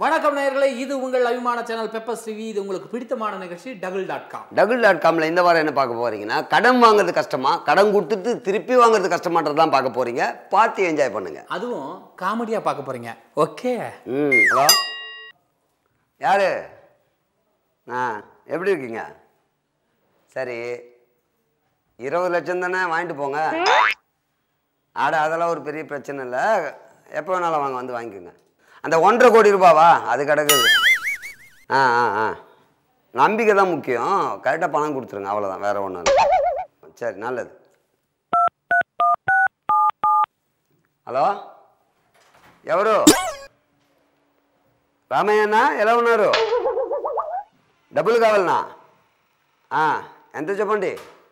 வணக்கம் நேயர்களே இது உங்கள் அபிமான சேனல் பெப்பர்ஸ் டிவி இது உங்களுக்கு பிடித்தமான நிகழ்ச்சி double dot com double dot காமில் இந்த வாரம் என்ன பார்க்க போறீங்கன்னா கடன் வாங்குறது கஷ்டமா கடன் கொடுத்துட்டு திருப்பி வாங்குறது கஷ்டமான்றது தான் பார்க்க போறீங்க பார்த்து என்ஜாய் பண்ணுங்க அதுவும் காமெடியா பார்க்க போறீங்க ஓகே ம் ஹலோ யாரு ஆ எப்படி இருக்கீங்க சரி இருபது லட்சம் தானே வாங்கிட்டு போங்க ஆட அதெல்லாம் ஒரு பெரிய பிரச்சனை இல்லை எப்போ வேணாலும் வாங்க வந்து வாங்கிக்கோங்க அந்த ஒன்றரை கோடி ரூபாவா அது கிடக்குது ஆ ஆ ஆ நம்பிக்கை தான் முக்கியம் கரெக்டாக பணம் கொடுத்துருங்க அவ்வளோதான் வேற ஒன்றும் இல்லை சரி நல்லது హలో ఎవరు రామయ్యనా ఎలా ఉన్నారు డబ్బులు కావాలనా ఆ, ఎంత చెప్పండి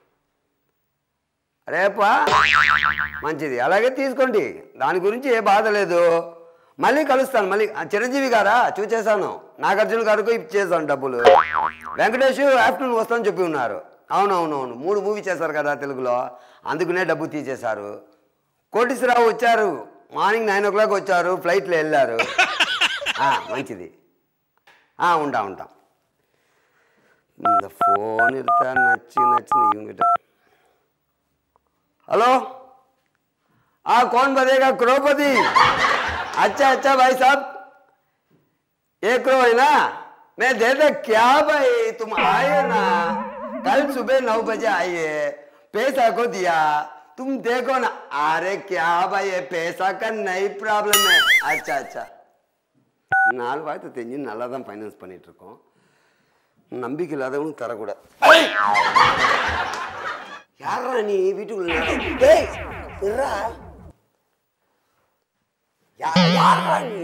రేపా మంచిది అలాగే తీసుకోండి దాని గురించి ఏ బాధ లేదు మళ్ళీ కలుస్తాను మళ్ళీ ఆ, చిరంజీవి గారా చూచేశాను నాగార్జున గారికి ఇచ్చేసాను డబ్బులు వెంకటేష్ ఆఫ్టర్నూన్ వస్తానని చెప్పి ఉన్నారు అవునవునవును మూడు మూవీ చేశారు కదా తెలుగులో అందుకునే డబ్బు తీసేశారు కోటేశ్వరరావు వచ్చారు మార్నింగ్ నైన్ ఓ క్లాక్ వచ్చారు ఫ్లైట్లో వెళ్ళారు ఆ, మంచిది ఆ, ఉంటాం ఉంటాం இந்த ஃபோன் எடுத்தா நச்சு நச்சுன்னு இவங்கிட்ட हेलो हाँ कौन बनेगा करोड़पति अच्छा अच्छा भाई साहब एक करो है ना मैं दे दे क्या भाई तुम आए ना कल सुबह नौ बजे आइए पैसा को दिया तुम देखो ना अरे क्या भाई ये पैसा का नहीं प्रॉब्लम है अच्छा अच्छा நாலு வாய்த்து தெரிஞ்சு நல்லா தான் ஃபைனான்ஸ் பண்ணிட்டு இருக்கோம் நம்பிக்கை இல்லாதவனும் தரக்கூடாது யாரா நீ வீட்டுக்குள்ள டேய் இருடா. யா- யார்றா நீ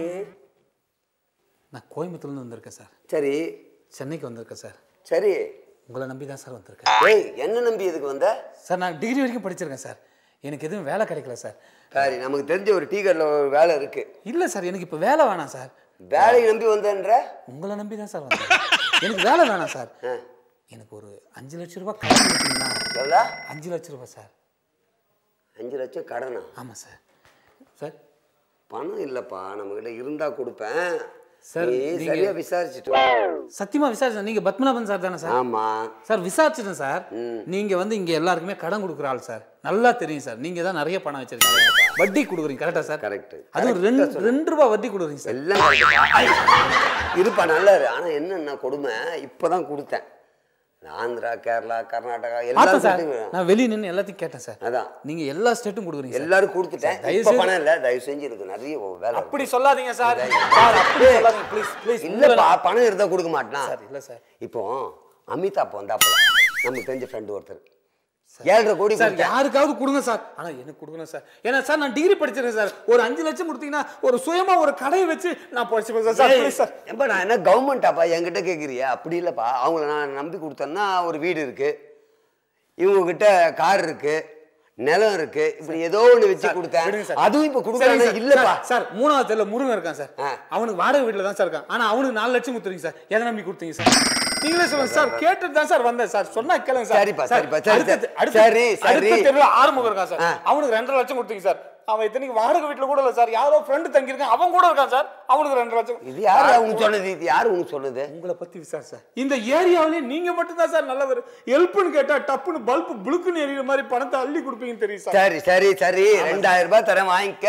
நான் கோயம்புத்தூர்லேருந்து வந்திருக்கேன் சார் சரி சென்னைக்கு வந்திருக்கேன் சார் சரி உங்களை நம்பி தான் சார் வந்திருக்கேன் டேய் என்ன நம்பி இதுக்கு வந்த சார் நான் டிகிரி வரைக்கும் படிச்சிருக்கேன் சார் எனக்கு எதுவும் வேலை கிடைக்கல சார் சரி நமக்கு தெரிஞ்ச ஒரு டீ கடையில் ஒரு வேலை இருக்கு இல்லை சார் எனக்கு இப்போ வேலை வேணாம் சார் வேலையை நம்பி வந்தேன்ற உங்களை நம்பி தான் சார் வந்தேன் எனக்கு வேலை வேணாம் சார் எனக்கு ஒரு அஞ்சு லட்ச ரூபாய் கடன் கொடுத்தீங்கன்னா எவ்வளோ அஞ்சு லட்ச ரூபாய் சார் அஞ்சு லட்சம் கடனா ஆமாம் சார் சார் பணம் இல்லைப்பா நம்மகிட்ட இருந்தா கொடுப்பேன் சார், நீ நீங்க- சரியா விசாரிச்சுட்டு வா. சத்தியமா விசாரிச்சேன் நீங்க பத்மநாபன் சார் தானே சார் ஆமா சார் விசாரிச்சிட்டேன் சார் நீங்க வந்து இங்க எல்லாருக்குமே கடன் கொடுக்குற ஆள் சார் நல்லா தெரியும் சார் நீங்க தான் நிறைய பணம் வச்சிருக்கீங்க வட்டி கொடுக்குறீங்க கரெக்டா சார் கரெக்ட் அதுவும் ரெண்டு ரெண்டு ரூபாய் வட்டி கொடுக்குறீங்க சார் எல்லாம் correct. இருப்பா நல்லா இரு ஆனா என்னன்னா கொடுமை இப்பதான் கொடுத்தேன் ஆந்திரா கேரளா கர்நாடகா பார்த்தேன் எல்லாரும் சார் கொடுத்து- நான் வெளியே நின்று எல்லாத்தையும் கேட்டேன் சார் அதான் நீங்க எல்லா ஸ்டேட்டும் கொடுக்குறீங்க சார் எல்லாரும் கொடுத்துட்டேன் தயவு இப்ப செய்து- பணம் இல்ல தயவு செஞ்சு எனக்கு நிறைய வேலை இருக்கு. அப்படி சொல்லாதீங்க சார் சார் அப்படி சொல்லாதீங்க ப்ளீஸ் ப்ளீஸ் இல்லப்பா பணம் இருந்தா கொடுக்க மாட்டான் சார் இல்ல சார் இப்போ அமிதாப் வந்தாப்பல நமக்கு தெரிஞ்ச ஃப்ரெண்டு ஒருத்தர் ஏழரை கோடி சார் கொடுத்தேன். யாருக்காவது கொடுங்க சார் ஆனா எனக்கு கொடுக்கணும் சார் ஏன்னா சார் நான் டிகிரி படிச்சிருக்கேன் சார் ஒரு அஞ்சு லட்சம் கொடுத்தீங்கன்னா ஒரு சுயமா ஒரு கடையை வச்சு நான் படிச்சுப்பேன் சார் சார் ப்ளீஸ் சார் ஏப்பா நான் என்ன கவர்மெண்ட்டாப்பா என்கிட்ட கேட்குறியா அப்படி இல்லைப்பா அவங்கள நான் நம்பி கொடுத்தேன்னா ஒரு வீடு இருக்கு இவங்க கிட்ட கார் இருக்கு நிலம் இருக்கு இப்படி ஏதோ ஒண்ணு வச்சு கொடுத்தேன் விடுங்க சார். அதுவும் இப்ப சரிங்க கொடுக்கறாங்க சார். இல்லப்பா சார், சார் மூணாவது தெருல முருகன் இருக்கான் சார் ஆ. அவனுக்கு வாடகை வீட்டுல தான் சார் இருக்கான் ஆனா அவனுக்கு நாலு லட்சம் கொடுத்துருங்க சார் எதை நம்பி கொடுத்தீங்க சார் நீங்களே சொல்லுங்க சார் கேட்டுட்டு தான் சார் வந்தேன் சார் சொன்னா கேளுங்க சார் சரிப்பா, சார், சரிப்பா, சரி, அடுத்த- சரி. அடுத்த- சரி, சரி. அடுத்த தெருல ஆறுமுகம் இருக்கான் சார் ஆ. அவனுக்கு ரெண்டரை லட்சம் கொடுத்தீங்க சார் அவன் இத்தனைக்கு வாடகை வீட்டுல கூட இல்ல சார் யாரோ ஃப்ரெண்டு தங்கி இருக்கான் அவன் கூட இருக்கான் சார் அவனுக்கு ரெண்டரை லட்சம் இது யாரு அவங்க சொன்னது இது யாரு உனக்கு சொன்னது உங்களை பத்தி விசாரி சார் இந்த ஏரியாவிலே நீங்க மட்டும் தான் சார் நல்லவர் ஹெல்ப்னு கேட்டா டப்புன்னு பல்பு புளுக்குன்னு எறிகிற மாதிரி பணத்தை அள்ளி கொடுப்பீங்கன்னு தெரியும் சார் சரி சரி சரி ரெண்டாயிரம் ரூபாய் தரேன் வாங்கிக்க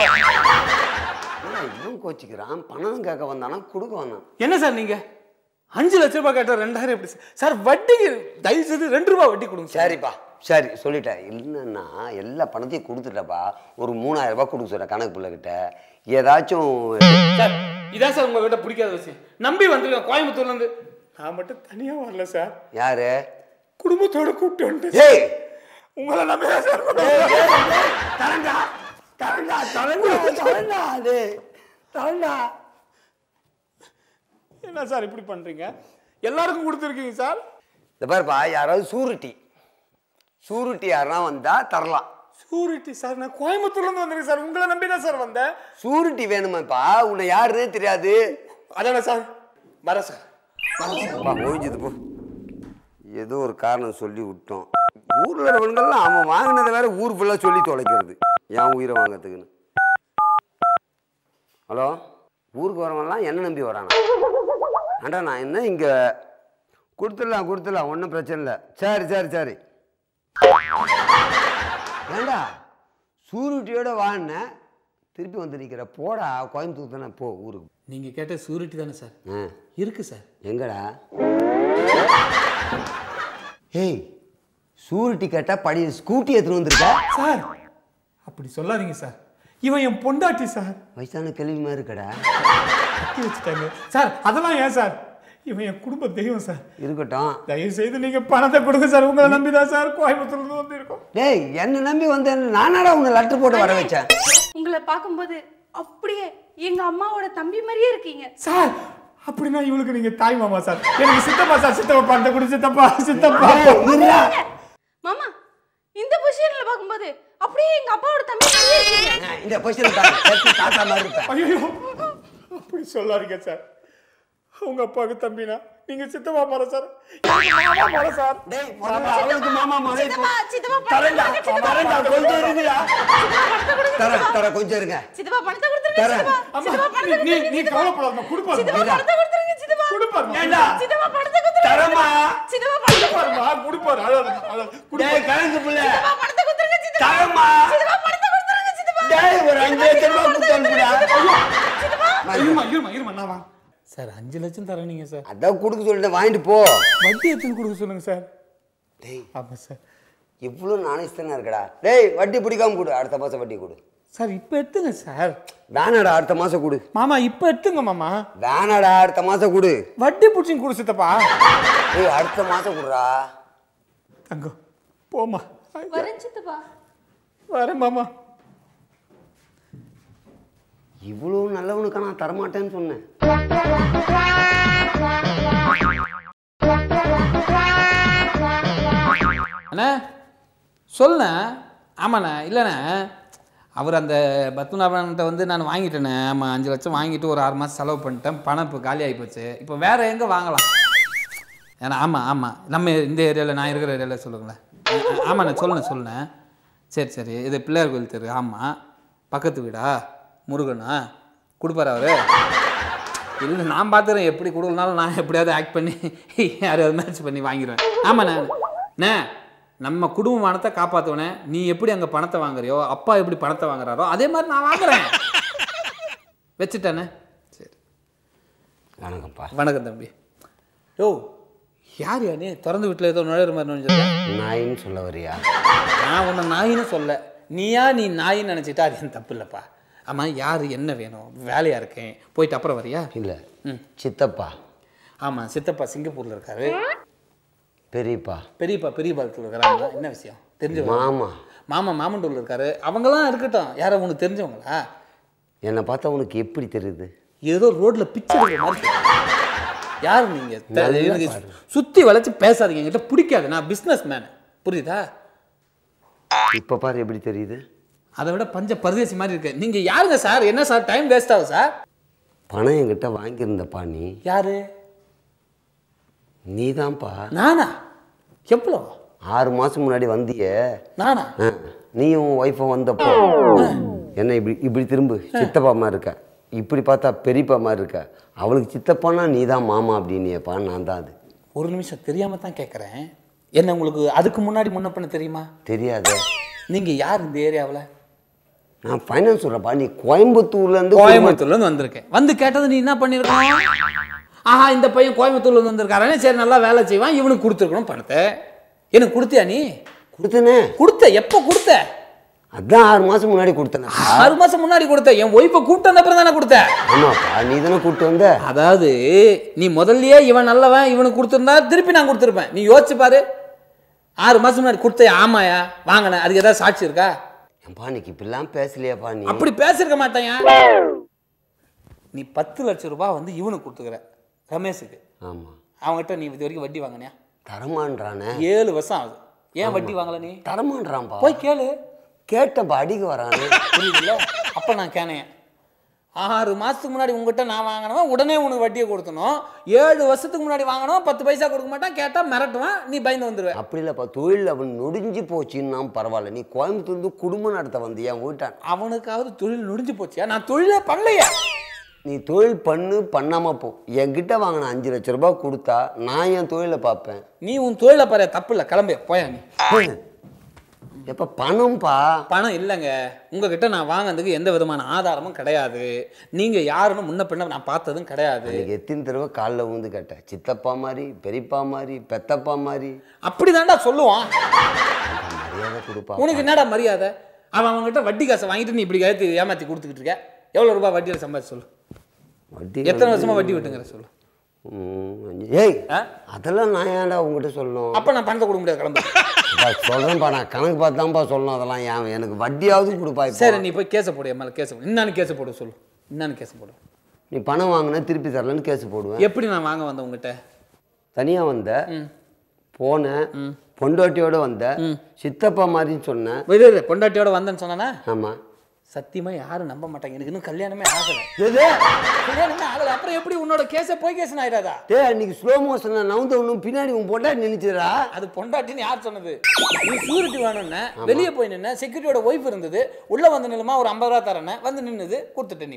என்ன இவன் கோச்சிக்கிறான் பணம் கேட்க வந்தானா கொடுக்க வந்தான் என்ன சார் நீங்க அஞ்சு லட்ச ரூபாய் கேட்ட ரெண்டாயிரம் எப்படி சார்? சார் வட்டிக்கு தயவு செய்து ரெண்டு ரூபாய் வட்டி கொடுங்க சார் சரிப்பா சரி சொல்லிட்டேன் இல்லைன்னா எல்லா பணத்தையும் கொடுத்துட்டப்பா ஒரு மூணாயிரம் ரூபாய் கொடுக்க சொல்றேன் கணக்கு பிள்ளைகிட்ட ஏதாச்சும் சார் இதான் சார் உங்ககிட்ட பிடிக்காத விஷயம் நம்பி வந்திருக்கேன் கோயம்புத்தூர்ல இருந்து நான் மட்டும் தனியா வரல சார் யாரு குடும்பத்தோட கூப்பிட்டு வந்துட்டேன் ஏய் உங்களை நம்பி தான் சார் தரண்டா தரண்டா தரண்டா தரண்டா அது தரண்டா என்ன சார் இப்படி பண்றீங்க எல்லாருக்கும் கொடுத்துருக்கீங்க சார் இந்த பாருப்பா யாராவது சூரிட்டி சூரிட்டி யாருன்னா வந்தா தரலாம் சூரிட்டி சார் நான் கோயம்புத்தூர்ல இருந்து வந்திருக்கேன் சார் உங்களை நம்பி தான் சார் வந்தேன் சூரிட்டி வேணுமாப்பா உன்னை யாருன்னே தெரியாது அதானே சார் வரேன் சார் அப்பா, ஓய்ஞ்சது போ ஏதோ ஒரு காரணம் சொல்லி விட்டோம் ஊர்ல இருக்கிறவங்கெல்லாம் அவன் வாங்கினதை வேற ஊர் ஃபுல்லா சொல்லி தொலைக்கிறது என் உயிரை வாங்கறதுக்குன்னு ஹலோ ஊருக்கு வரவன்லாம் என்ன நம்பி வரானா ஆண்டா நான் என்ன இங்கே கொடுத்துடலாம் கொடுத்துடலாம் ஒன்றும் பிரச்சனை இல்லை சரி சரி சரி ஏண்டா சூருட்டியோட வாங்கினேன் திருப்பி வந்து நிற்கிற போடா கோயம்புத்தூர் தானே போ ஊருக்கு நீங்க கேட்ட சூரிட்டி தானே சார் ஆ இருக்கு சார் எங்கடா ஏய் சூரிட்டி கேட்டால் படி ஸ்கூட்டி எடுத்துன்னு வந்திருக்க சார் அப்படி சொல்லாதீங்க சார் இவன் என் பொண்டாட்டி சார் வயசான கேள்வி மாதிரி இருக்கடா கட்டி வச்சுட்டாங்க சார் அதெல்லாம் ஏன் சார் இவன் என் குடும்ப தெய்வம் சார் இருக்கட்டும் தயவு செய்து நீங்க பணத்தை கொடுங்க சார் உங்களை நம்பி தான் சார் கோயம்புத்தூர்ல இருந்து வந்திருக்கோம் டேய் என்ன நம்பி வந்தேன் நானாடா உன்னை லெட்டர் போட்டு வர வச்சேன் உங்களை பார்க்கும்போது அப்படியே எங்க அம்மாவோட தம்பி மாதிரியே இருக்கீங்க சார் அப்படின்னா இவளுக்கு நீங்க தாய் மாமா சார் எனக்கு சித்தப்பா சார் சித்தப்பா பணத்தை கொடு சித்தப்பா சித்தப்பா இருடா. மாமா இந்த பொசிஷன்ல பார்க்கும்போது அப்படியே எங்க அப்பாவோட தம்பி மாதிரியே இருக்கீங்க ஆ, இந்த பொசிஷன் தாத்தா மாதிரி இருப்பேன் ஐயோ அப்படி சொல்லாதீங்க சார் உங்க அப்பாவுக்கு தம்பினா நீங்க சித்தப்பா மாற சார் எனக்கு மாமா மாற சார் டேய் முதல்ல அவளுக்கு மாமா மாதிரி சித்தப்பா சித்தப்பா தரேன்டா பணத்தை கொடுங்க, தரேன்டா கொஞ்சம் இருங்கடா சித்தப்பா பணத்தை கொடுங்க தர சித்தப்பா. தர கொஞ்சம் இருங்க சித்தப்பா பணத்தை கொடுத்துருங்க தரேன். சித்தப்பா அம்மா சித்தப்பா பணத்தை நீ கொடுத்துருங்க நீ சித்தப்பா. கவலைப்படாத கொடுப்பாரு சித்தப்பா பணத்தை கொடுத்துருங்க சித்தப்பா கொடுப்பாரு ஏண்டா சித்தப்பா பணத்தை கொடுத்துருங்க தரமா சித்தப்பா பணத்தை கொடுப்பாருமா கொடுப்பாரு அழாத அழாத டேய் கணக்கு புள்ள சித்தப்பா பணத்தை கொடுத்துருங்க சித்தப்பா தரமா சித்தப்பா பணத்தை கொடுத்துருங்க சித்தப்பா டேய் ஒரு அஞ்சு லட்சம் ரூபாய் கொடுத்து அனுப்புடா இருமா இருமா இருமா நான் வாங்க சார் அஞ்சு லட்சம் தரேன் நீங்க சார் அதான் கொடுக்க சொல்லிட்டு வாங்கிட்டு போ வட்டி எடுத்துன்னு கொடுக்க சொல்லுங்க சார் டேய் ஆமா சார் இவ்வளோ நாணயஸ்தானே இருக்கடா டேய் வட்டி பிடிக்காம கொடு அடுத்த மாதம் வட்டி கொடு சார் இப்போ எடுத்துங்க சார் வேணாடா அடுத்த மாதம் கொடு மாமா இப்போ எடுத்துங்க மாமா வேணாடா அடுத்த மாதம் கொடு வட்டி பிடிச்சிங்க கொடு சித்தப்பா டேய் அடுத்த மாதம் கொடுறா தங்கம் போமா வரேன் சித்தப்பா வரேன் மாமா இவ்வளோ நல்லவனுக்கா நான் தரமாட்டேன்னு சொன்னேன் அண்ணா சொல்லுண்ணே ஆமாண்ணே இல்லைண்ணே அவர் அந்த பத்மநாபன்கிட்ட வந்து நான் வாங்கிட்டேண்ணே ஆமாம் அஞ்சு லட்சம் வாங்கிட்டு ஒரு ஆறு மாதம் செலவு பண்ணிட்டேன் பணம் இப்போ காலி ஆகி போச்சு இப்போ வேறு எங்கே வாங்கலாம் ஏன்னா ஆமாம் ஆமாம் நம்ம இந்த ஏரியாவில் நான் இருக்கிற ஏரியாவில் சொல்லுங்களேன் ஆ- ஆமாண்ணே சொல்லுண்ணே சொல்லுண்ணே சரி சரி இது பிள்ளையார் கோயில் தெரு ஆமாம் பக்கத்து வீடா முருகனா கொடுப்பாரு அவர் இல்லை நான் பார்த்துறேன் எப்படி கொடுக்கலனாலும் நான் எப்படியாவது ஆக்ட் பண்ணி யாரையாவது மேட்ச் பண்ணி வாங்கிடுவேன் ஆமாண்ணே அண்ணே நம்ம குடும்ப பணத்தை காப்பாற்றுவனே நீ எப்படி அங்கே பணத்தை வாங்குறியோ அப்பா எப்படி பணத்தை வாங்குறாரோ அதே மாதிரி நான் வாங்குறேன் வச்சுட்டேண்ணே சரி வணக்கம்ப்பா வணக்கம் தம்பி யோ யார் யா நீ திறந்து வீட்டில் ஏதோ நுழையிற மாதிரி நுழைஞ்சிருக்க நாயின்னு சொல்ல வரியா நான் உன்னை நாயின்னு சொல்ல நீயா நீ நாயின்னு நினச்சிட்டா அது என் தப்பு இல்லைப்பா ஆமாம் யார் என்ன வேணும் வேலையாக இருக்கேன் போயிட்டு அப்புறம் வரியா இல்லை சித்தப்பா ஆமாம் சித்தப்பா சிங்கப்பூரில் இருக்காரு பெரியப்பா பெரியப்பா பெரிய பாலத்தில் இருக்கிறாங்க என்ன விஷயம் தெரிஞ்சவங்க மாமா மாமா மாமண்டூரில் இருக்காரு அவங்களாம் இருக்கட்டும் யாரோ உனக்கு தெரிஞ்சவங்களா என்னை பார்த்தா உனக்கு எப்படி தெரியுது ஏதோ ரோட்ல பிச்சை எடுக்கிற மாதிரி இருக்கு. யார் நீங்க த- நல்லா எனக்கு பாரு. சுத்தி வளைச்சு பேசாதீங்க என்கிட்ட பிடிக்காது நான் பிஸ்னஸ் மேன் புரியுதா இப்போ பாரு எப்படி தெரியுது அதை விட பஞ்ச பரதேசி மாதிரி இருக்கு நீங்க யாருங்க சார் என்ன சார் டைம் வேஸ்ட் ஆகும் சார் பணம் என்கிட்ட வாங்கியிருந்தப்பா நீ யாரு நீதான்ப்பா நானா எவ்வளோ ஆறு மாதம் முன்னாடி வந்தியே நானா ஆ, நீயும் ஒய்ஃபும் வந்தப்போ என்ன இப்படி இப்படி திரும்பு சித்தப்பா மாதிரி இருக்க இப்படி பார்த்தா பெரியப்பா மாதிரி இருக்க அவளுக்கு சித்தப்பானா நீ தான் மாமா அப்படின்னியப்பா நான் தான் அது ஒரு நிமிஷம் தெரியாம தான் கேட்குறேன் என்ன உங்களுக்கு அதுக்கு முன்னாடி முன்ன பண்ண தெரியுமா தெரியாதே நீங்க யார் இந்த ஏரியாவில் நான் ஃபைனான்ஸ் சொல்கிறப்பா நீ கோயம்புத்தூர்லேருந்து கோயம்புத்தூர்ல இருந்து வந்திருக்கேன் வந்து கேட்டது நீ என்ன பண்ணிருக்கணும் ஆஹா இந்த பையன் கோயம்புத்தூர்ல இருந்து வந்திருக்காரனே சரி நல்லா வேலை செய்வான் இவனுக்கு கொடுத்துருக்கணும் பணத்தை எனக்கு கொடுத்தியா நீ கொடுத்தனே கொடுத்த எப்போ கொடுத்த அதான் ஆறு மாதம் முன்னாடி கொடுத்தனே ஆறு மாசம் முன்னாடி கொடுத்த என் ஒய்ஃபை கூப்பிட்டு வந்த அப்புறம் தானே கொடுத்த ஆமாப்பா நீ தானே கூப்பிட்டு வந்த அதாவது நீ முதல்லயே இவன் நல்லவன் இவனுக்கு கொடுத்துருந்தா திருப்பி நான் கொடுத்துருப்பேன் நீ யோசிச்சு பாரு ஆறு மாசம் முன்னாடி கொடுத்த ஆமாயா வாங்கினேன் அதுக்கு ஏதாவது சாட்சி இருக்கா ஏன்பா நீ இப்படிலாம் பேசலையாப்பா நீ அப்படி பேசிருக்க மாட்டேன் நீ பத்து லட்சம் ரூபாய் வந்து இவனுக்கு கொடுத்துக்கிற ரமேஷுக்கு ஆமாம் அவங்ககிட்ட நீ இது வரைக்கும் வட்டி வாங்கினியா தரமான்றானே ஏழு வருஷம் ஆகுது ஏன் வட்டி வாங்கல நீ தரமான்றான்ப்பா போய் கேளு கேட்டப்பா அடிக்க வரானே புரியுதுல்ல அப்ப நான் கேனேன் ஆறு மாசத்துக்கு முன்னாடி உங்ககிட்ட நான் வாங்கினவன் உடனே உனக்கு வட்டியை கொடுத்தணும் ஏழு வருஷத்துக்கு முன்னாடி வாங்கினவன் பத்து பைசா கொடுக்க மாட்டான் கேட்டா மிரட்டுவான் நீ பயந்து வந்துடுவ அப்படி இல்லைப்பா தொழில் அவன் நொடிஞ்சு போச்சுன்னா பரவாயில்ல நீ கோயம்புத்தூர்ந்து குடும்பம் நடத்த வந்து என் வீட்டான் அவனுக்காவது தொழில் நுடிஞ்சு போச்சியா நான் தொழிலே பண்ணலையா நீ தொழில் பண்ணு பண்ணாமல் போ என்கிட்ட வாங்கின அஞ்சு லட்ச ரூபாய் கொடுத்தா நான் என் தொழிலை பார்ப்பேன் நீ உன் தொழிலை பாரு தப்பு இல்லை கிளம்பு போயா நீ எப்போ பணம்ப்பா பணம் இல்லைங்க உங்ககிட்ட நான் வாங்கினதுக்கு எந்த விதமான ஆதாரமும் கிடையாது நீங்க யாருன்னு முன்ன பின்ன நான் பார்த்ததும் கிடையாது எனக்கு எத்தனை தடவை காலில் ஊந்து கேட்டேன் சித்தப்பா மாதிரி பெரியப்பா மாதிரி பெத்தப்பா மாதிரி அப்படிதான்டா சொல்லுவான் மரியாதை கொடுப்பா உனக்கு என்னடா மரியாதை அவன் அவன்கிட்ட வட்டி காசை வாங்கிட்டு நீ இப்படி ஏற்றி ஏமாத்தி கொடுத்துக்கிட்டு இருக்க எவ்வளோ ரூபாய் வட்டியில் சம்பாதிச்சு சொல்லு வட்டி எத்தனை வருஷமா வட்டி விட்டுங்கிற சொல்லு ம், அஞ்சு- ஏய் ஆ? அதெல்லாம் நான் ஏன்டா உங்ககிட்ட சொல்லணும் அப்போ நான் பணத்தை கொடுக்க முடியாது கிளம்பு அப்பா, சொல்றேன்ப்பா நான் கணக்கு பார்த்தான்ப்பா சொல்லணும் அதெல்லாம் ஏன் எனக்கு வட்டியாவது கொடுப்பா இப்போ சரி நீ போய் கேஸை போடு என் மேலே கேஸை போடு இன்னான்னு கேஸை போடு சொல்லு இன்னான்னு கேஸை போடு நீ பணம் வாங்கினா திருப்பி தரலன்னு கேஸ் போடுவேன் எப்படி நான் வாங்க வந்தேன் உங்ககிட்ட தனியாக வந்த போனேன் பொண்டாட்டியோட வந்த சித்தப்பா மாதிரின்னு சொன்னேன் இரு, இரு, பொண்டாட்டியோட வந்தேன்னு சொன்னானா ஆமாம் சத்தியமா யாரும் நம்ப மாட்டாங்க எனக்கு இன்னும் கல்யாணமே ஆகல எது கல்யாணமே ஆகல அப்புறம் எப்படி உன்னோட கேஸை போய் கேஸ் ஆயிடாதா டே அன்னைக்கு ஸ்லோ மோஷனில் நவுந்த ஒன்றும் பின்னாடி உன் பொண்டாட்டி நினைச்சுடா அது பொண்டாட்டின்னு யார் சொன்னது நீ சியூரிட்டி வேணும்னு வெளியே போய் நின்ன செக்யூரிட்டியோட ஒய்ஃப் இருந்தது உள்ள வந்து நில்லுமா ஒரு ஐம்பது ரூபா தரேன்னு வந்து நின்னுது கொடுத்துட்டு நீ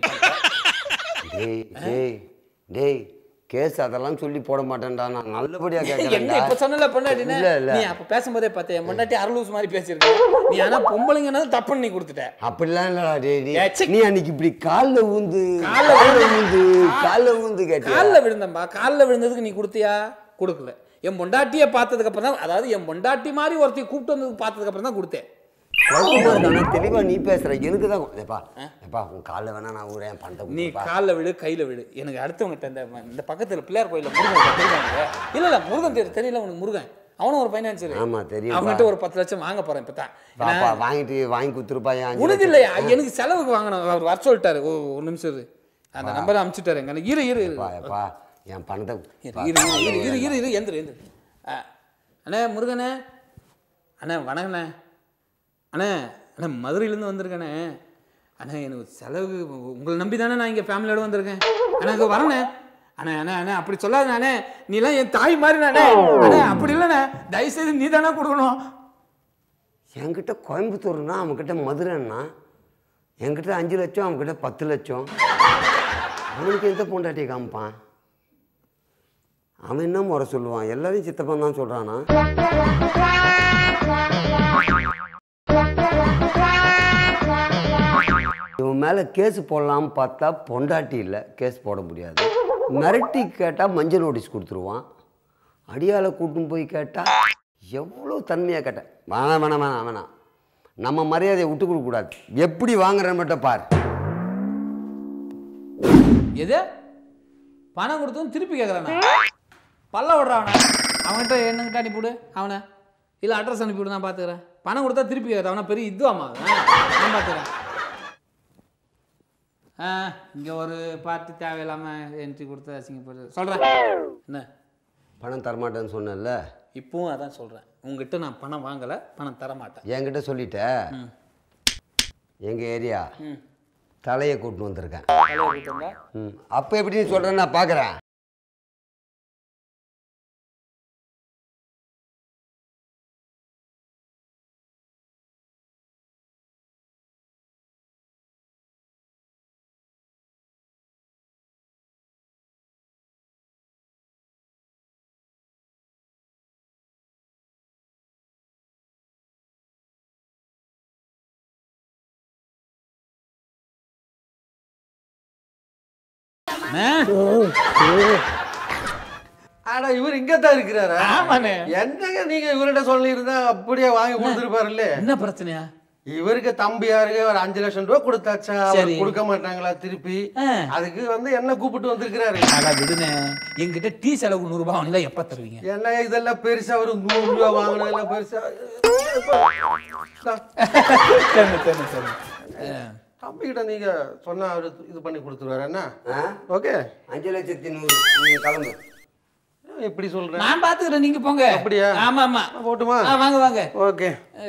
டேய் டேய் டேய் கேஸ் அதெல்லாம் சொல்லி போட மாட்டேன்டா நான் நல்லபடியா என்ன கேட்கறேன்டா இப்ப சொன்னல பொண்டாட்டின்னு இல்ல, இல்ல. நீ அப்ப பேசும்போதே பார்த்தேன் என் பொண்டாட்டி அரலூஸ் மாதிரி பேசியிருக்க நீ ஆனா பொம்பளைங்கன்னா தப்புன்னு நீ கொடுத்துட்ட அப்படிலாம் இல்லடா டேய் நீ ஏ, சி. நீ அன்னைக்கு இப்படி கால்ல ஊந்து கால்ல கால்ல ஊந்து கால்ல ஊந்து கேட்டியா காலில் விழுந்தம்பா காலில் விழுந்ததுக்கு நீ கொடுத்தியா கொடுக்கல என் பொண்டாட்டியை பார்த்ததுக்கு அப்புறம் தான் அதாவது என் பொண்டாட்டி மாதிரி ஒருத்தையும் கூப்பிட்டு வந்து பார்த்ததுக்கு அப்புறம் தான் கொடுத்தேன் குழப்பமா இருக்கானா தெளிவா நீ பேசுற எனக்கு தான் ஏப்பா ஏப்பா உன் கால்ல வேணா நான் ஊரேன் பண்ட நீ காலில் விடு கையில் விடு எனக்கு அடுத்தவங்ககிட்ட இந்த இந்த பக்கத்தில் பிள்ளையார் கோயிலில் முருகன் தெரியுவாங்க இல்லை இல்லை முருகன் தெரி தெரியல உனக்கு முருகன் அவனும் ஒரு ஃபைனான்சர் ஆமா, தெரியும்பா. அவங்ககிட்ட ஒரு பத்து லட்சம் வாங்க போறேன் இப்போ தான் பாப்பா வாங்கிட்டு வாங்கி கொடுத்துருப்பா ஏன் அஞ்சு உனக்கு லட்சம்? இல்லையா எனக்கு செலவுக்கு வாங்கணும் அவர் வர சொல்லிட்டாரு ஓ ஒரு நிமிஷம் இரு அந்த நம்பரை அனுப்பிச்சுட்டாரு எங்க இரு இரு இரு பா, எப்பா என் பணத்தை இரு இரு இரு இரு இரு இரு எந்திரு எந்திரு ஆ. அண்ணே முருகனே அண்ணே வணக்கண்ணே அண்ணே அண்ணே மதுரையிலேருந்து வந்திருக்கேண்ணே அண்ணே எனக்கு செலவு உங்களை நம்பி தானே நான் இங்கே ஃபேமிலியோட வந்திருக்கேன் அண்ணா இங்கே வரண்ணே அண்ணே அண்ணே அண்ணே அப்படி சொல்லாத அண்ணே நீலாம் என் தாய் மாதிரி நானே அண்ணே அப்படி இல்லைண்ணே தயவுசெய்து நீ தானே கொடுக்கணும் என்கிட்ட கோயம்புத்தூர்னா அவன்கிட்ட மதுரைன்னா என்கிட்ட அஞ்சு லட்சம் அவன்கிட்ட பத்து லட்சம் அவனுக்கு எந்த பொண்டாட்டியை காமிப்பான் அவன் என்ன முறை சொல்லுவான் எல்லாரையும் சித்தப்பன் தான் சொல்றானா இவன் மேலே கேஸ் போடலாம்னு பார்த்தா பொண்டாட்டி இல்லை கேஸ் போட முடியாது மிரட்டி கேட்டால் மஞ்சள் நோட்டீஸ் கொடுத்துருவான் அடியாளை கூட்டின்னு போய் கேட்டால் எவ்வளோ தன்மையாக கேட்டேன் வேணாம் வேணாம் வேணாம் வேணாம் நம்ம மரியாதையை விட்டு கொடுக்கக்கூடாது எப்படி வாங்குறேன்னு மட்டும் பார் எது பணம் கொடுத்தும் திருப்பி கேட்குறானா பல்ல விடுறான் அவன்கிட்ட என்னங்கிட்ட அனுப்பிவிடு அவனை இல்லை அட்ரஸ் அனுப்பிவிடு நான் பார்த்துக்கிறேன் பணம் கொடுத்தா திருப்பி கேட்குறேன் அவனை பெரிய இதுவாமா நான் பார்த்துக்கிறேன் ஆ இங்கே ஒரு பார்ட்டி தேவையில்லாமல் என்ட்ரி கொடுத்து அசிங்கப்படுது சொல்கிறேன் என்ன பணம் தரமாட்டேன்னு சொன்னேன்ல இப்பவும் அதான் சொல்கிறேன் உங்ககிட்ட நான் பணம் வாங்கலை பணம் தர மாட்டேன் என்கிட்ட சொல்லிட்ட எங்கள் ஏரியா ம் தலையை கூட்டின்னு வந்திருக்கேன் தலையை கொடுத்தோங்க ம் அப்போ எப்படி நீ சொல்கிறேன்னு நான் பார்க்குறேன் அண்ணே ஆனா இவர் இங்க தான் இருக்கிறாரா ஆமாண்ணே. என்னங்க நீங்க இவர்கிட்ட சொல்லியிருந்தா அப்படியே வாங்கி கொடுத்துருப்பாருல்ல என்ன பிரச்சனையா இவருக்கு தம்பியாருக்கு ஒரு அஞ்சு லட்சம் ரூபாய் கொடுத்தாச்சா அவர் சரி. கொடுக்க மாட்டாங்களா திருப்பி ஆ. அதுக்கு வந்து என்ன கூப்பிட்டு வந்திருக்கிறாரு அடா விடுனே என்கிட்ட டீ செலவுக்கு நூறுரூபா வாங்கினா எப்போ தருவீங்க என்ன இதெல்லாம் பெருசா ஒரு நூறு ரூபாய் வாங்கினது எல்லாம் பெருசா சரி சரி சரி தம்பி கிட்ட நீங்க சொன்னா அவரு இது பண்ணி கொடுத்துருவாரு என்ன ஆ ஓகே அஞ்சு லட்சத்தி நூறு நீ கிளம்பு எப்படி சொல்றேன் நான் பாத்துக்கிறேன் நீங்க போங்க அப்படியா? ஆமா ஆமா போட்டுமா ஆ, வாங்க வாங்க ஓகே ஏ.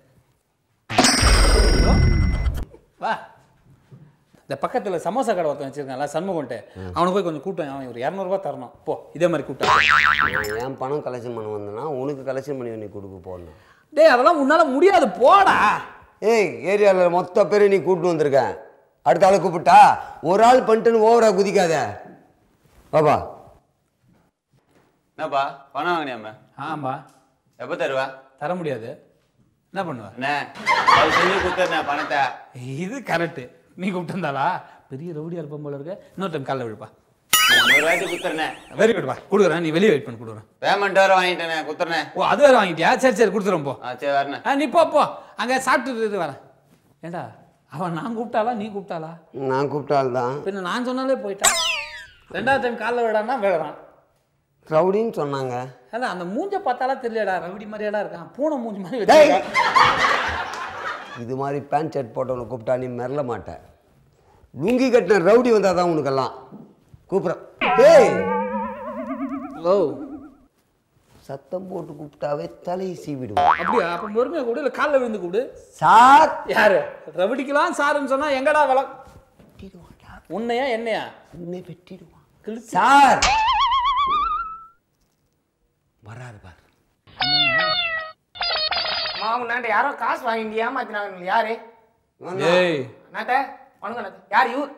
வா இந்த பக்கத்துல சமோசா கடை ஒருத்தன் வச்சிருக்கான்ல சண்முகன்ட்டு அவனுக்கு போய் கொஞ்சம் கூட்டம் அவன் ஒரு இரநூறுபா தரணும் போ இதே மாதிரி கூட்டம் நான் ஏன் பணம் கலெக்ஷன் பண்ண வந்தேன்னா உனக்கு கலெக்ஷன் பண்ணி நீ கொடுக்க போடணும் டேய் அதெல்லாம் உன்னால முடியாது போடா ஏய் ஏரியாவில் மொத்த பேரை நீ கூட்டிட்டு வந்திருக்கேன் அடுத்த ஆளை கூப்பிட்டா ஒரு ஆள் பண்ணிட்டுன்னு ஓவரா குதிக்காத பாபா என்னப்பா பணம் வாங்கினியாம ஆம்பா எப்போ தருவா தர முடியாது என்ன பண்ணுவ என்ன அது செஞ்சு கொடுத்துருண்ணே பணத்தை இது கரெக்ட் நீ கூப்பிட்டு பெரிய ரவுடியா இருப்போம் போல இருக்க இன்னொரு டைம் காலைல விடுப்பா ஒரு வாட்டி கொடுத்துருண்ணே வெரி குட்பா கொடுக்குறேன் நீ வெளியே வெயிட் பண்ணி கொடுக்குறேன் பேமெண்ட் வேறு வாங்கிட்டேனே கொடுத்துருண்ணே ஓ அது வேற வாங்கிட்டியா சரி சரி கொடுத்துறோம் போ ஆ சரி வரண்ணே ஆ நீ போ போ அங்கே சாப்பிட்டு இது வரேன் ஏண்டா அவன் நான் கூப்பிட்டாளா நீ கூப்பிட்டாளா நான் கூப்பிட்டால் தான் பின்ன நான் சொன்னாலே போயிட்டான் ரெண்டாவது டைம் காலைல விடான்னா விடுறான் ரவுடின்னு சொன்னாங்க அதான் அந்த மூஞ்ச பார்த்தாலா தெரியலடா ரவுடி மாதிரியாடா இருக்கான் பூனை மூஞ்சி மாதிரி டேய்! வச்சிருக்கான் இது மாதிரி பேண்ட் ஷர்ட் போட்டவனை கூப்பிட்டா நீ மிரள மாட்ட லுங்கி கட்டின ரவுடி வந்தால் தான் உனக்கெல்லாம் கூப்பிட்றேன் டேய் ஓ சத்தம் போட்டு கூப்பிட்டாவே தலையை சீவிடுவோம் அப்படியா அப்ப பொறுமையா கூடு இல்ல காலில் விழுந்து கூடு சார் யாரு ரவுடிக்கலாம் சாருன்னு சொன்னா எங்கடா விள உன்னையா என்னையா உன்னை வெட்டிடுவான் கிழிச்சு சார் வராரு பார் மாமனாண்ட யாரோ காசு வாங்கிட்டு ஏமாத்தினாங்க யாரு ஏய் நாட்ட வணக்கம் நாத்த யார் இவர்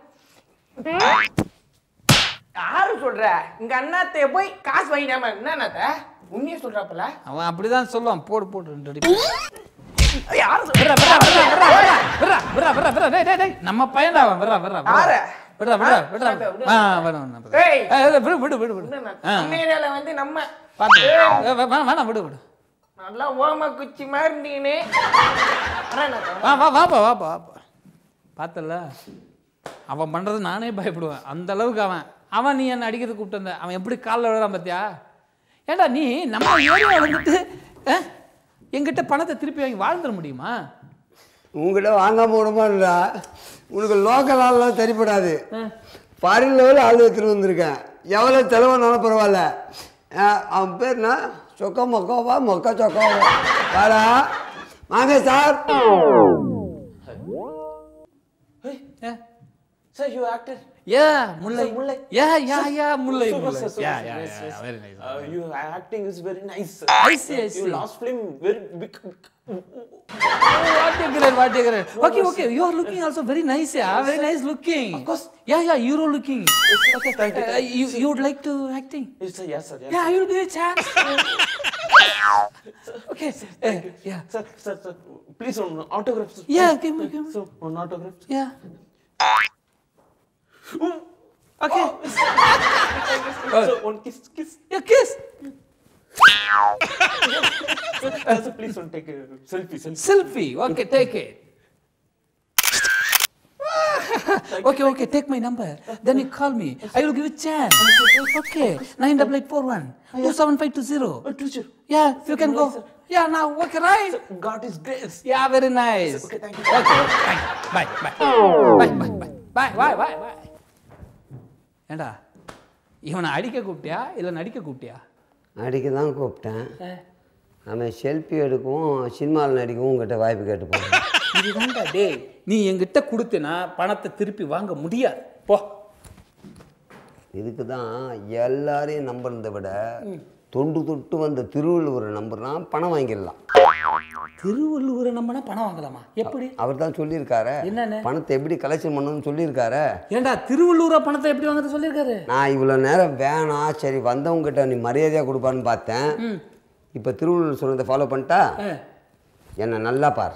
யாரு சொல்ற இங்க அண்ணாத்த போய் காசு வாங்கிட்டாம என்ன நாத்த உண்மையே சொல்றாப்பல அவன் அப்படிதான் சொல்லுவான் போடு போடு ரெண்டு அடி யாரு விட்றா, விட்றா, விட்றா, விட்றா, விட்றா, விட்றா, விட்றா, விட்றா, விட்றா, டேய், டேய், டேய், நம்ம பையன்டா அவன் விட்றா விட்றா விட்றா. யாரு? விட்றா விட்றா ஆ, விட்றா விடு, ஆ வேணாம் வேணாம் விட்றா. ஏய். ஏய், ஏய், விடு விடு விடு விடு ஆ நம்ம ஏரியால வந்து நம்ம பார்த்து ஏய், வே- வேணாம் வேணாம் விடு விடு நல்லா ஓம குச்சி மாதிரி இருந்தீங்கன்னு அண்ணா, நாத்த, வா வா வாப்பா வாப்பா வாப்பா பார்த்தல அவன் பண்றது நானே பயப்படுவேன் அந்த அளவுக்கு அவன் அவன் நீ என்ன அடிக்கிறது கூப்பிட்டு வந்த அவன் எப்படி காலில் விழுறான் பார்த்தியா ஏண்டா நீ நம்ம ஏரியா வந்துட்டு அஹ், என்கிட்ட பணத்தை திருப்பி வாங்கி வாழ்ந்துட முடியுமா உங்ககிட்ட வாங்காம விடமா இல்லை உனக்கு லோக்கல் ஆள்லாம் சரிப்படாது ஃபாரின் லெவலில் ஆள் எடுத்துட்டு வந்திருக்கேன் எவ்வளோ செலவானாலும் பரவாயில்ல ஆ, அவன் பேர் என்ன சொக்க மொக்கோவா மொக்க சொக்கோவா வாடா வாங்க சார் ஏ Sir, you acted. Yeah Mullai Sir, Mullai. Yeah yeah yeah Mullai Super, Mullai sir, super, yeah sir, yeah yes, yes. Very nice Uh, your acting is very nice. sir. I see, I see. Your last film very big. What you great, what you great. Okay, okay, you are looking also very nice, yeah, very nice looking. Of course. Yeah, yeah, you're looking. Okay, thank you. Uh, you, you would like to acting? Yes, sir, yes, sir. Yes. Yeah, I will give you a chance. okay, uh, yeah, Sir, sir, sir, please one autograph. Sir. yeah, give me, give me. So, one autograph. sir. Yeah. Okay. So, one kiss, kiss. Yeah, kiss. Uh, sir, please one take a selfie, selfie. Selfie. Okay, take it. okay, okay, take my number. Then you call me. I will give you a chance. Okay, nine double eight four one two seven five two zero. Oh, teacher. Yeah, you can go. Yeah, now okay, right? God is grace. Yeah, very nice. Okay, thank you. Okay, thank you. Bye, bye. Bye, bye, bye. Bye, bye, bye, bye. ஏண்டா இவனை அடிக்க கூப்பிட்டியா இல்லை நடிக்க கூப்பிட்டியா அடிக்க தான் கூப்பிட்டேன் அவன் selfie எடுக்கவும் சினிமாவில் நடிக்கவும் உங்ககிட்ட வாய்ப்பு கேட்டு போனேன் இதுதான்டா டேய் நீ என்கிட்ட கொடுத்தனா பணத்தை திருப்பி வாங்க முடியாது போ இதுக்கு தான் எல்லாரையும் நம்புறதை விட தொண்டு தொட்டு வந்த திருவள்ளுவரை நம்புறா பணம் வாங்கிடலாம் திருவள்ளுவரை நம்பினா பணம் வாங்கலாமா எப்படி அவர் தான் சொல்லியிருக்காரு என்னன்னு? பணத்தை எப்படி கலெக்ஷன் பண்ணணும்னு சொல்லியிருக்காரு ஏண்டா திருவள்ளுவரை பணத்தை எப்படி வாங்குறது சொல்லியிருக்காரு நான் இவ்வளோ நேரம் வேணாம் சரி வந்தவங்ககிட்ட நீ மரியாதையாக கொடுப்பான்னு பார்த்தேன் இப்போ திருவள்ளுவர் சொன்னதை ஃபாலோ பண்ணிட்டா ஆ. என்னை நல்லா பார்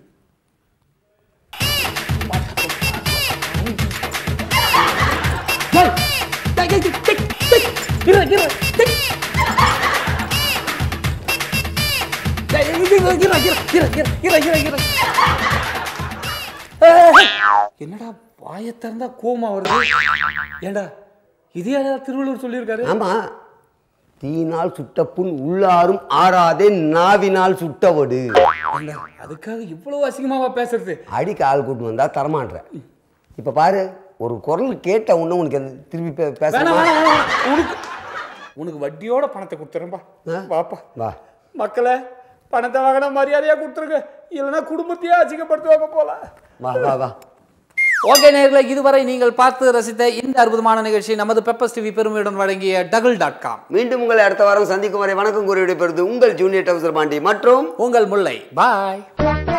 டேய், டேய், டேய், டேய், டேய், டேய், இரு, இரு, டேய். டேய், இரு, இரு, இரு, இரு, இரு, இரு, இரு, இரு, இரு. ஏய், என்னடா வாயை திறந்தா கோமா வருது ஏண்டா இதே திருவள்ளுவர் சொல்லியிருக்காரு ஆமாம் தீயினால் சுட்ட புண் உள்ளாரும் ஆறாதே நாவினால் சுட்டவடு ஏண்டா, அதுக்காக இவ்வளவு அசிங்கமாவா பேசுறது அடிக்க ஆள் கூட்டு வந்தா தரமாட்டேன் இப்போ பாரு ஒரு குரல் கேட்ட உடனே உனக்கு எந்த- திருப்பி பே- வேணாம் பேச வேணாம் வேணாம், வேணாம். உனக்கு உனக்கு வட்டியோட பணத்தை கொடுத்துறேன்பா ஆ? வாப்பா வா மக்களே பணத்தை வாங்கினா மரியாதையா கொடுத்துருங்க இல்லைன்னா குடும்பத்தையே அசிங்கப்படுத்துவாங்க போல வா வா வா ஓகே நேர்களை இதுவரை நீங்கள் பார்த்து ரசித்த இந்த அற்புதமான நிகழ்ச்சி நமது பெப்பர்ஸ் டிவி பெருமையுடன் வழங்கிய டகுல் டாட் காம் மீண்டும் உங்களை அடுத்த வாரம் சந்திக்கும் வரை வணக்கம் கூறி விடைபெறுது உங்கள் ஜூனியர் டவுசர் பாண்டி மற்றும் உங்கள் முல்லை பாய்